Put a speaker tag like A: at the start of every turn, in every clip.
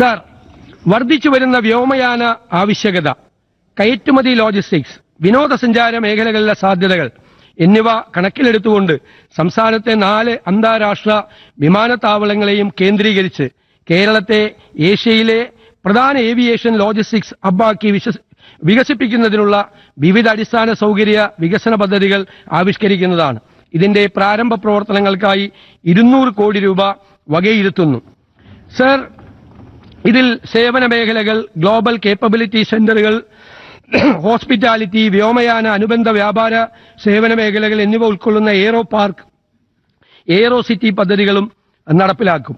A: sir വർദ്ധിച്ചു വരുന്ന വ്യോമയാന ആവശ്യകത കയറ്റുമതി ലോജിസ്റ്റിക്സ് വിനോദസഞ്ചാര മേഖലകളിലെ സാധ്യതകൾ എന്നിവ കണക്കിലെടുത്തുകൊണ്ട് സംസ്ഥാനത്തെ നാല് അന്താരാഷ്ട്ര വിമാനത്താവളങ്ങളെയും കേന്ദ്രീകരിച്ച് കേരളത്തെ ഏഷ്യയിലെ പ്രധാന ഏവിയേഷൻ ലോജിസ്റ്റിക്സ് ഹബ്ബാക്കി വിശ്വസ് വികസിപ്പിക്കുന്നതിനുള്ള വിവിധ അടിസ്ഥാന സൗകര്യ വികസന പദ്ധതികൾ ആവിഷ്കരിക്കുന്നതാണ് ഇതിന്റെ പ്രാരംഭ പ്രവർത്തനങ്ങൾക്കായി ഇരുന്നൂറ് കോടി രൂപ വകയിരുത്തുന്നു സർ ഇതിൽ സേവന മേഖലകൾ ഗ്ലോബൽ കേപ്പബിലിറ്റി സെന്ററുകൾ ഹോസ്പിറ്റാലിറ്റി വ്യോമയാന അനുബന്ധ വ്യാപാര സേവന മേഖലകൾ എന്നിവ ഉൾക്കൊള്ളുന്ന എയ്റോ പാർക്ക് എയ്റോ സിറ്റി പദ്ധതികളും നടപ്പിലാക്കും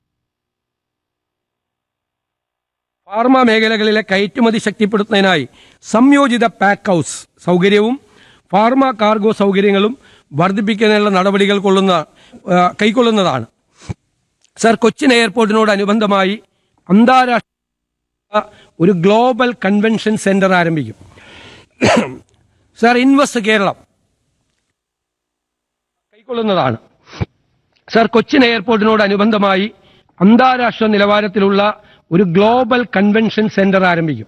A: ഫാർമ മേഖലകളിലെ കയറ്റുമതി ശക്തിപ്പെടുത്തുന്നതിനായി സംയോജിത പാക്ക് ഹൗസ് സൗകര്യവും ഫാർമ കാർഗോ സൗകര്യങ്ങളും വർദ്ധിപ്പിക്കുന്നതിനുള്ള നടപടികൾ കൊള്ളുന്ന ആ, കൈക്കൊള്ളുന്നതാണ് സർ കൊച്ചിൻ എയർപോർട്ടിനോടനുബന്ധമായി അന്താരാഷ്ട്ര ഒരു ഗ്ലോബൽ കൺവെൻഷൻ സെന്റർ ആരംഭിക്കും സർ ഇൻവെസ്റ്റ് കേരളം കൈക്കൊള്ളുന്നതാണ് സർ കൊച്ചിൻ എയർപോർട്ടിനോടനുബന്ധമായി അന്താരാഷ്ട്ര നിലവാരത്തിലുള്ള ഒരു ഗ്ലോബൽ കൺവെൻഷൻ സെന്റർ ആരംഭിക്കും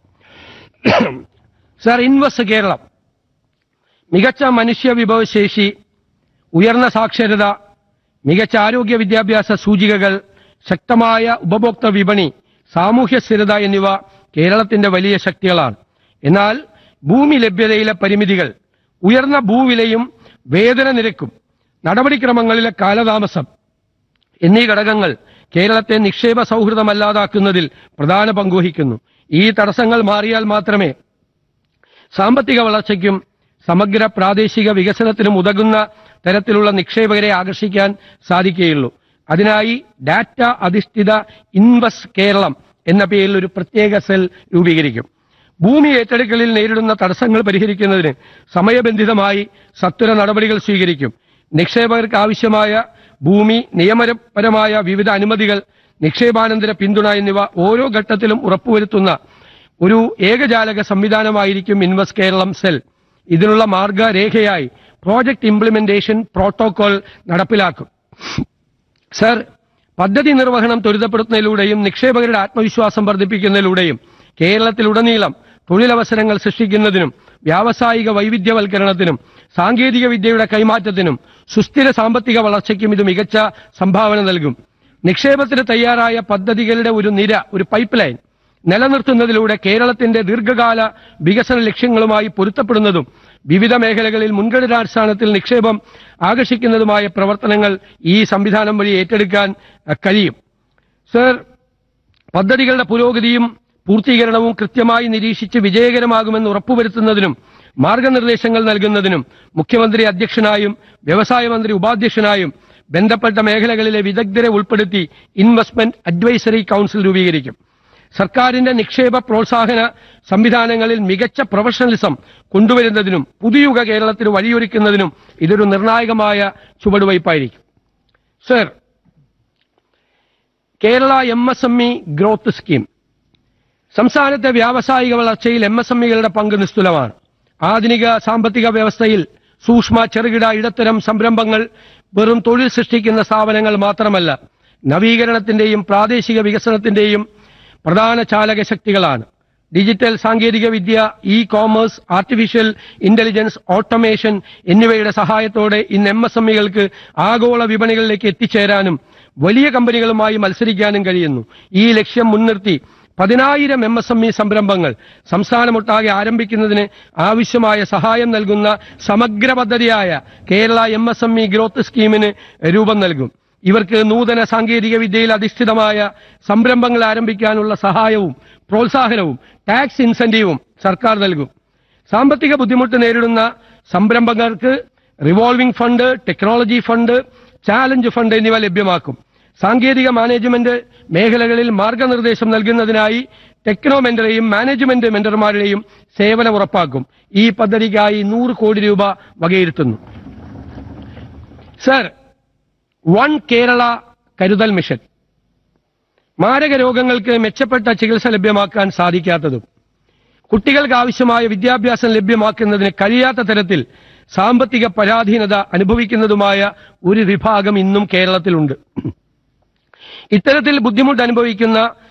A: സർ ഇൻവെസ്റ്റ് കേരളം മികച്ച മനുഷ്യ വിഭവശേഷി ഉയർന്ന സാക്ഷരത മികച്ച ആരോഗ്യ വിദ്യാഭ്യാസ സൂചികകൾ ശക്തമായ ഉപഭോക്തൃ വിപണി സാമൂഹ്യ സ്ഥിരത എന്നിവ കേരളത്തിന്റെ വലിയ ശക്തികളാണ് എന്നാൽ ഭൂമി ലഭ്യതയിലെ പരിമിതികൾ ഉയർന്ന ഭൂവിലയും വേതന നിരക്കും നടപടിക്രമങ്ങളിലെ കാലതാമസം എന്നീ ഘടകങ്ങൾ കേരളത്തെ നിക്ഷേപ സൗഹൃദമല്ലാതാക്കുന്നതിൽ പ്രധാന പങ്കുവഹിക്കുന്നു ഈ തടസ്സങ്ങൾ മാറിയാൽ മാത്രമേ സാമ്പത്തിക വളർച്ചയ്ക്കും സമഗ്ര പ്രാദേശിക വികസനത്തിനും ഉതകുന്ന തരത്തിലുള്ള നിക്ഷേപകരെ ആകർഷിക്കാൻ സാധിക്കുകയുള്ളൂ അതിനായി ഡാറ്റ അധിഷ്ഠിത ഇൻവെസ്റ്റ് കേരളം എന്ന പേരിൽ ഒരു പ്രത്യേക സെൽ രൂപീകരിക്കും ഭൂമി ഏറ്റെടുക്കലിൽ നേരിടുന്ന തടസ്സങ്ങൾ പരിഹരിക്കുന്നതിന് സമയബന്ധിതമായി സത്വര നടപടികൾ സ്വീകരിക്കും നിക്ഷേപകർക്ക് ആവശ്യമായ ഭൂമി നിയമപരമായ വിവിധ അനുമതികൾ നിക്ഷേപാനന്തര പിന്തുണ എന്നിവ ഓരോ ഘട്ടത്തിലും ഉറപ്പുവരുത്തുന്ന ഒരു ഏകജാലക സംവിധാനമായിരിക്കും ഇൻവെസ്റ്റ് കേരളം സെൽ ഇതിനുള്ള മാർഗരേഖയായി പ്രോജക്ട് ഇംപ്ലിമെന്റേഷൻ പ്രോട്ടോകോൾ നടപ്പിലാക്കും സർ പദ്ധതി നിർവഹണം ത്വരിതപ്പെടുത്തുന്നതിലൂടെയും നിക്ഷേപകരുടെ ആത്മവിശ്വാസം വർദ്ധിപ്പിക്കുന്നതിലൂടെയും കേരളത്തിലുടനീളം തൊഴിലവസരങ്ങൾ സൃഷ്ടിക്കുന്നതിനും വ്യാവസായിക വൈവിധ്യവൽക്കരണത്തിനും സാങ്കേതിക വിദ്യയുടെ കൈമാറ്റത്തിനും സുസ്ഥിര സാമ്പത്തിക വളർച്ചയ്ക്കും ഇത് മികച്ച സംഭാവന നൽകും നിക്ഷേപത്തിന് തയ്യാറായ പദ്ധതികളുടെ ഒരു നിര ഒരു പൈപ്പ് ലൈൻ നിലനിർത്തുന്നതിലൂടെ കേരളത്തിന്റെ ദീർഘകാല വികസന ലക്ഷ്യങ്ങളുമായി പൊരുത്തപ്പെടുന്നതും വിവിധ മേഖലകളിൽ മുൻഗണനാടിസ്ഥാനത്തിൽ നിക്ഷേപം ആകർഷിക്കുന്നതുമായ പ്രവർത്തനങ്ങൾ ഈ സംവിധാനം വഴി ഏറ്റെടുക്കാൻ അഹ്, കഴിയും സർ പദ്ധതികളുടെ പുരോഗതിയും പൂർത്തീകരണവും കൃത്യമായി നിരീക്ഷിച്ച് വിജയകരമാകുമെന്ന് ഉറപ്പുവരുത്തുന്നതിനും മാർഗനിർദ്ദേശങ്ങൾ നൽകുന്നതിനും മുഖ്യമന്ത്രി അധ്യക്ഷനായും വ്യവസായ മന്ത്രി ഉപാധ്യക്ഷനായും ബന്ധപ്പെട്ട മേഖലകളിലെ വിദഗ്ധരെ ഉൾപ്പെടുത്തി ഇൻവെസ്റ്റ്മെന്റ് അഡ്വൈസറി കൌൺസിൽ രൂപീകരിക്കും സർക്കാരിന്റെ നിക്ഷേപ പ്രോത്സാഹന സംവിധാനങ്ങളിൽ മികച്ച പ്രൊഫഷണലിസം കൊണ്ടുവരുന്നതിനും പുതുയുഗ കേരളത്തിന് വഴിയൊരുക്കുന്നതിനും ഇതൊരു നിർണായകമായ ചുവടുവയ്പായിരിക്കും sir Kerala M S M E growth scheme സംസ്ഥാനത്തെ വ്യാവസായിക വളർച്ചയിൽ എം എസ് എം ഇകളുടെ പങ്ക് നിസ്തുലമാണ് ആധുനിക സാമ്പത്തിക വ്യവസ്ഥയിൽ സൂക്ഷ്മ ചെറുകിട ഇടത്തരം സംരംഭങ്ങൾ വെറും തൊഴിൽ സൃഷ്ടിക്കുന്ന സ്ഥാപനങ്ങൾ മാത്രമല്ല നവീകരണത്തിന്റെയും പ്രാദേശിക വികസനത്തിന്റെയും പ്രധാന ചാലക ശക്തികളാണ് ഡിജിറ്റൽ സാങ്കേതിക വിദ്യ E commerce artificial intelligence automation എന്നിവയുടെ സഹായത്തോടെ ഇന്ന് എം എസ് എം ഇകൾക്ക് ആഗോള വിപണികളിലേക്ക് എത്തിച്ചേരാനും വലിയ കമ്പനികളുമായി മത്സരിക്കാനും കഴിയുന്നു ഈ ലക്ഷ്യം മുൻനിർത്തി പതിനായിരം എം എസ് എം ഇ സംരംഭങ്ങൾ സംസ്ഥാനമൊട്ടാകെ ആരംഭിക്കുന്നതിന് ആവശ്യമായ സഹായം നൽകുന്ന സമഗ്ര പദ്ധതിയായ Kerala M S M E growth സ്കീമിന് രൂപം നൽകും ഇവർക്ക് നൂതന സാങ്കേതിക വിദ്യയിൽ അധിഷ്ഠിതമായ സംരംഭങ്ങൾ ആരംഭിക്കാനുള്ള സഹായവും പ്രോത്സാഹനവും ടാക്സ് ഇൻസെന്റീവും സർക്കാർ നൽകും സാമ്പത്തിക ബുദ്ധിമുട്ട് നേരിടുന്ന സംരംഭകർക്ക് revolving fund technology fund challenge fund എന്നിവ ലഭ്യമാക്കും സാങ്കേതിക മാനേജ്മെന്റ് മേഖലകളിൽ മാർഗനിർദ്ദേശം നൽകുന്നതിനായി ടെക്നോ മെന്ററെയും മാനേജ്മെന്റ് മെന്റർമാരുടെയും സേവനം ഉറപ്പാക്കും ഈ പദ്ധതിക്കായി നൂറ് കോടി രൂപ വകയിരുത്തുന്നു സർ വൺ കേരള കരുതൽ മിഷൻ മാരക രോഗങ്ങൾക്ക് മെച്ചപ്പെട്ട ചികിത്സ ലഭ്യമാക്കാൻ സാധിക്കാത്തതും കുട്ടികൾക്ക് ആവശ്യമായ വിദ്യാഭ്യാസം ലഭ്യമാക്കുന്നതിന് കഴിയാത്ത തരത്തിൽ സാമ്പത്തിക പരാധീനത അനുഭവിക്കുന്നതുമായ ഒരു വിഭാഗം ഇന്നും കേരളത്തിലുണ്ട് ഇത്തരത്തിൽ ബുദ്ധിമുട്ട് അനുഭവിക്കുന്ന